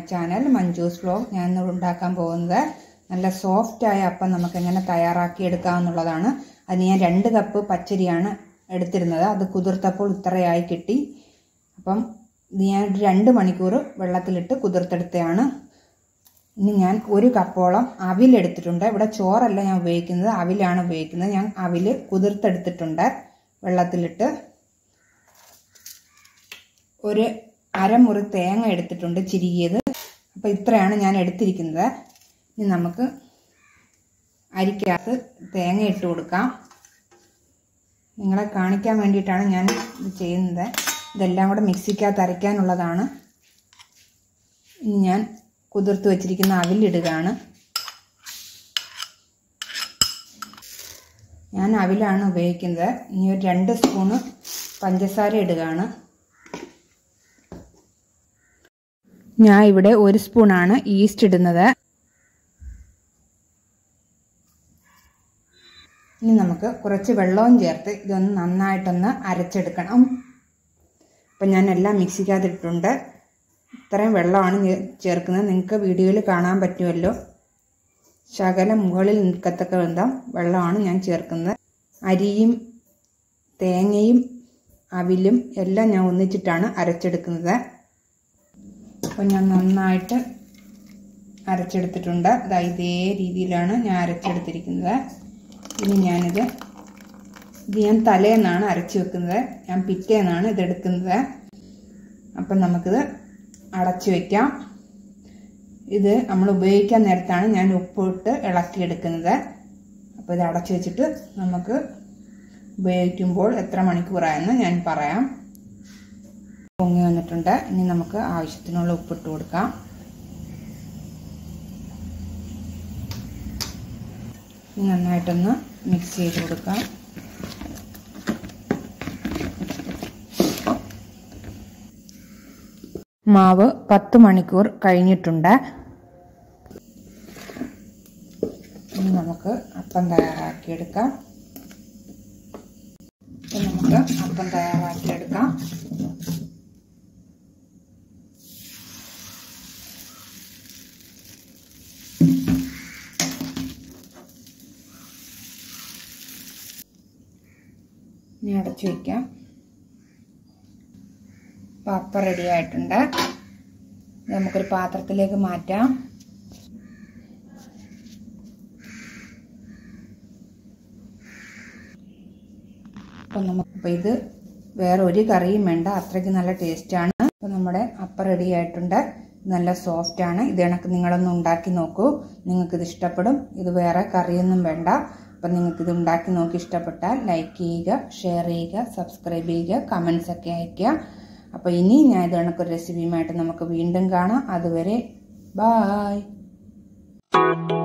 channel Manju's vlog ഞാൻ ഇന്ന് ഉണ്ടാക്കാൻ പോകുന്നത് നല്ല സോഫ്റ്റായ അപ്പം നമുക്ക് എങ്ങനെ തയ്യാറാക്കി എടുക്കാമെന്നുള്ളതാണ് അതിന് ഞാൻ രണ്ട് കപ്പ് പച്ചരിയാണ് എടുത്തിരുന്നത് അത് കുതിർത്തപ്പോൾ ഇത്രയായി കിട്ടി അപ്പം ഇത് ഞാൻ ഒരു രണ്ട് മണിക്കൂർ വെള്ളത്തിലിട്ട് കുതിർത്തെടുത്തതാണ് ഇനി ഞാൻ ഒരു കപ്പോളം അവിലെടുത്തിട്ടുണ്ട് ഇവിടെ ചോറല്ല ഞാൻ ഉപയോഗിക്കുന്നത് അവിലാണ് ഉപയോഗിക്കുന്നത് ഞാൻ അവിൽ കുതിർത്തെടുത്തിട്ടുണ്ട് വെള്ളത്തിലിട്ട് ഒരു അരമുറി തേങ്ങ എടുത്തിട്ടുണ്ട് ചിരികിയത് അപ്പോൾ ഇത്രയാണ് ഞാൻ എടുത്തിരിക്കുന്നത് ഇനി നമുക്ക് അരിക്കകത്ത് തേങ്ങ ഇട്ട് കൊടുക്കാം നിങ്ങളെ കാണിക്കാൻ വേണ്ടിയിട്ടാണ് ഞാൻ ഇത് ചെയ്യുന്നത് ഇതെല്ലാം കൂടെ മിക്സിക്കകത്ത് അരയ്ക്കാനുള്ളതാണ് ഇനി ഞാൻ കുതിർത്ത് വെച്ചിരിക്കുന്ന അവിലിടുകയാണ് ഞാൻ അവിലാണ് ഉപയോഗിക്കുന്നത് ഇനി ഒരു രണ്ട് സ്പൂണ് പഞ്ചസാര ഇടുകയാണ് ഞാൻ ഇവിടെ ഒരു സ്പൂണാണ് ഈസ്റ്റ് ഇടുന്നത് ഇനി നമുക്ക് കുറച്ച് വെള്ളവും ചേർത്ത് ഇതൊന്ന് നന്നായിട്ടൊന്ന് അരച്ചെടുക്കണം അപ്പം ഞാൻ എല്ലാം മിക്സിക്കകത്തിട്ടുണ്ട് ഇത്രയും വെള്ളമാണ് ചേർക്കുന്നത് നിങ്ങൾക്ക് വീഡിയോയിൽ കാണാൻ പറ്റുമല്ലോ ശകലം മുകളിൽ നിൽക്കത്തക്ക വിധം വെള്ളമാണ് ഞാൻ ചേർക്കുന്നത് അരിയും തേങ്ങയും അവിലും എല്ലാം ഞാൻ ഒന്നിച്ചിട്ടാണ് അരച്ചെടുക്കുന്നത് അപ്പം ഞാൻ നന്നായിട്ട് അരച്ചെടുത്തിട്ടുണ്ട് ഇതാ ഇതേ രീതിയിലാണ് ഞാൻ അരച്ചെടുത്തിരിക്കുന്നത് ഇനി ഞാനിത് ഇത് ഞാൻ തലേന്നാണ് അരച്ച് വെക്കുന്നത് ഞാൻ പിറ്റേന്നാണ് ഇതെടുക്കുന്നത് അപ്പം നമുക്കിത് അടച്ചു വയ്ക്കാം ഇത് നമ്മൾ ഉപയോഗിക്കാൻ നേരത്താണ് ഞാൻ ഉപ്പിട്ട് ഇളക്കിയെടുക്കുന്നത് അപ്പോൾ ഇത് അടച്ചു വെച്ചിട്ട് നമുക്ക് ഉപയോഗിക്കുമ്പോൾ എത്ര മണിക്കൂറായെന്ന് ഞാൻ പറയാം പൊങ്ങി വന്നിട്ടുണ്ട് ഇനി നമുക്ക് ആവശ്യത്തിനുള്ള ഉപ്പിട്ട് കൊടുക്കാം നന്നായിട്ടൊന്ന് മിക്സ് ചെയ്ത് കൊടുക്കാം മാവ് പത്ത് മണിക്കൂർ കഴിഞ്ഞിട്ടുണ്ട് ഇനി നമുക്ക് അപ്പം തയ്യാറാക്കിയെടുക്കാം നമുക്ക് അപ്പം തയ്യാറാക്കിയെടുക്കാം ഇനി അടച്ചു വയ്ക്കാം പപ്പ റെഡി ആയിട്ടുണ്ട് നമുക്കൊരു പാത്രത്തിലേക്ക് മാറ്റാം അപ്പം നമുക്ക് അപ്പോൾ ഇത് വേറെ ഒരു കറിയും വേണ്ട അത്രയ്ക്ക് നല്ല ടേസ്റ്റാണ് അപ്പോൾ നമ്മുടെ അപ്പം റെഡി ആയിട്ടുണ്ട് നല്ല സോഫ്റ്റ് ആണ് ഇത് കണക്ക് നിങ്ങളൊന്ന് ഉണ്ടാക്കി നോക്കൂ നിങ്ങൾക്കിത് ഇഷ്ടപ്പെടും ഇത് വേറെ കറിയൊന്നും വേണ്ട അപ്പം നിങ്ങൾക്കിത് ഉണ്ടാക്കി നോക്കി ഇഷ്ടപ്പെട്ടാൽ ലൈക്ക് ചെയ്യുക ഷെയർ ചെയ്യുക സബ്സ്ക്രൈബ് ചെയ്യുക കമൻസ് ഒക്കെ അയയ്ക്കുക അപ്പോൾ ഇനി ഞാൻ ഇത് കണക്കൊരു റെസിപ്പിയുമായിട്ട് നമുക്ക് വീണ്ടും കാണാം അതുവരെ ബായ്